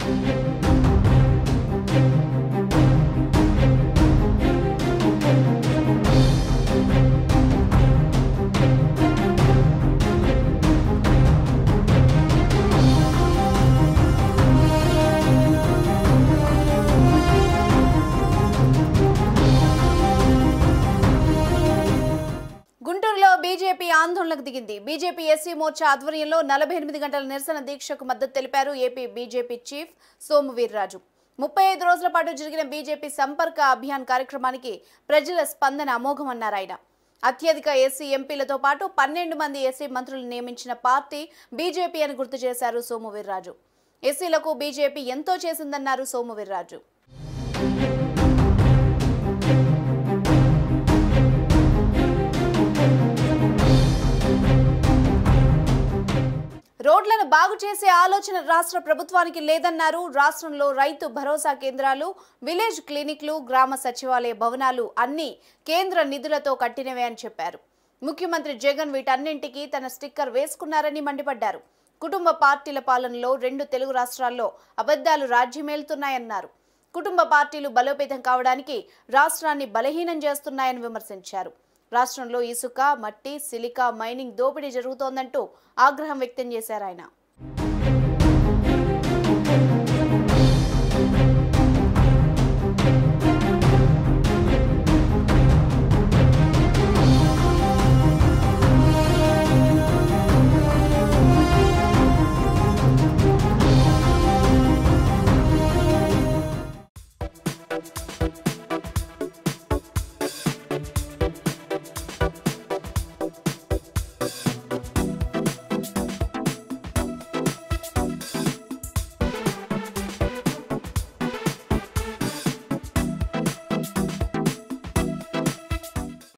గుంటూరులో బీజేపీ ఆందోళనకు దిగింది బీజేపీ ఎస్సీ మోర్చా ఆధ్వర్యంలో నలభై ఎనిమిది గంటల నిరసన దీక్షకు మద్దతు తెలిపారు AP BJP chief Somu Veerraju ముప్పై ఐదు రోజుల పాటు జరిగిన బీజేపీ సంపర్క అభియాన్ కార్యక్రమానికి ప్రజల స్పందన అమోఘమన్నారు ఆయన అత్యధిక ఎస్సీ ఎంపీలతో పాటు పన్నెండు మంది ఎస్సీ మంత్రులు నియమించిన పార్టీ బీజేపీ అని గుర్తు చేశారు సోము వీర్రాజు ఎస్సీలకు బీజేపీ ఎంతో చేసిందన్నారు సోము వీర్రాజు రోడ్లను బాగు చేసే ఆలోచన రాష్ట్ర ప్రభుత్వానికి లేదన్నారు రాష్ట్రంలో రైతు భరోసా కేంద్రాలు విలేజ్ క్లినిక్లు గ్రామ సచివాలయ భవనాలు అన్ని కేంద్ర నిధులతో కట్టినవే అని చెప్పారు ముఖ్యమంత్రి జగన్ వీటన్నింటికీ తన స్టిక్కర్ వేసుకున్నారని మండిపడ్డారు కుటుంబ పార్టీల పాలనలో రెండు తెలుగు రాష్ట్రాల్లో అబద్ధాలు రాజ్యమేలుతున్నాయన్నారు కుటుంబ పార్టీలు బలోపేతం కావడానికి రాష్ట్రాన్ని బలహీనం చేస్తున్నాయని విమర్శించారు రాష్ట్రంలో ఇసుక మట్టి సిలికా మైనింగ్ దోపిడీ జరుగుతోందంటూ ఆగ్రహం వ్యక్తం చేశారు ఆయన